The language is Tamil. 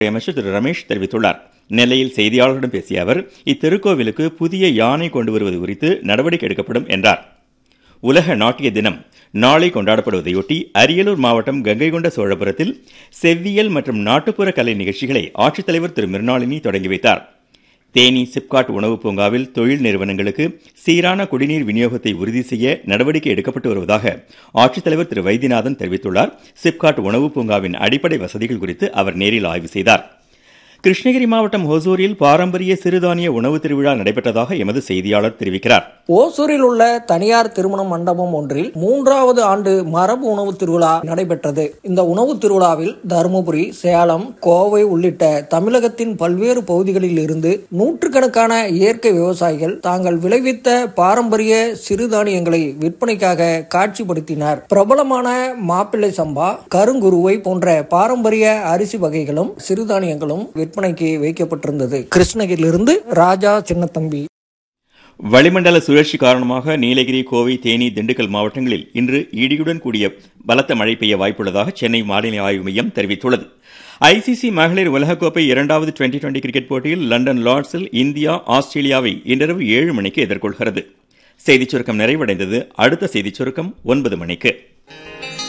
அமைச்சர் திரு ரமேஷ் தெரிவித்துள்ளார் நெல்லையில் செய்தியாளர்களிடம் பேசிய அவர் இத்திருக்கோவிலுக்கு புதிய யானை கொண்டு வருவது குறித்து நடவடிக்கை எடுக்கப்படும் என்றார் உலக நாட்டிய தினம் நாளை கொண்டாடப்படுவதையொட்டி அரியலூர் மாவட்டம் கங்கைகொண்ட சோழபுரத்தில் செவ்வியல் மற்றும் நாட்டுப்புற கலை நிகழ்ச்சிகளை ஆட்சித்தலைவர் திரு மிருணாளினி தொடங்கி வைத்தார் தேனி சிப்காட் உணவு பூங்காவில் தொழில் நிறுவனங்களுக்கு சீரான குடிநீர் விநியோகத்தை உறுதி செய்ய நடவடிக்கை எடுக்கப்பட்டு வருவதாக ஆட்சித்தலைவர் திரு வைத்தியநாதன் தெரிவித்துள்ளார் சிப்காட் உணவு பூங்காவின் அடிப்படை வசதிகள் குறித்து அவர் நேரில் ஆய்வு செய்தார் கிருஷ்ணகிரி மாவட்டம் ஹோசூரில் பாரம்பரிய சிறுதானிய உணவு திருவிழா நடைபெற்றதாக எமது செய்தியாளர் தெரிவிக்கிறார் ஓசூரில் உள்ள தனியார் திருமண மண்டபம் ஒன்றில் மூன்றாவது ஆண்டு மரபு உணவு திருவிழா நடைபெற்றது இந்த உணவு திருவிழாவில் தருமபுரி சேலம் கோவை உள்ளிட்ட தமிழகத்தின் பல்வேறு பகுதிகளில் இருந்து நூற்றுக்கணக்கான இயற்கை விவசாயிகள் தாங்கள் விளைவித்த பாரம்பரிய சிறுதானியங்களை விற்பனைக்காக காட்சிப்படுத்தினர் பிரபலமான மாப்பிள்ளை சம்பா கருங்குருவை போன்ற பாரம்பரிய அரிசி வகைகளும் சிறுதானியங்களும் விற்பனைக்கு வைக்கப்பட்டிருந்தது கிருஷ்ணகிரியிலிருந்து ராஜா சின்னத்தம்பி வளிமண்டல சுழற்சி காரணமாக நீலகிரி கோவை தேனி திண்டுக்கல் மாவட்டங்களில் இன்று இடியுடன் கூடிய பலத்த மழை பெய்ய வாய்ப்புள்ளதாக சென்னை வானிலை ஆய்வு மையம் தெரிவித்துள்ளது ஐசிசி மகளிர் உலகக்கோப்பை இரண்டாவது டுவெண்டி டுவெண்டி கிரிக்கெட் போட்டியில் லண்டன் லார்ட்ஸில் இந்தியா ஆஸ்திரேலியாவை இன்றிரவு ஏழு மணிக்கு எதிர்கொள்கிறது செய்திச் சுருக்கம் நிறைவடைந்தது அடுத்த செய்திச் சுருக்கம் ஒன்பது மணிக்கு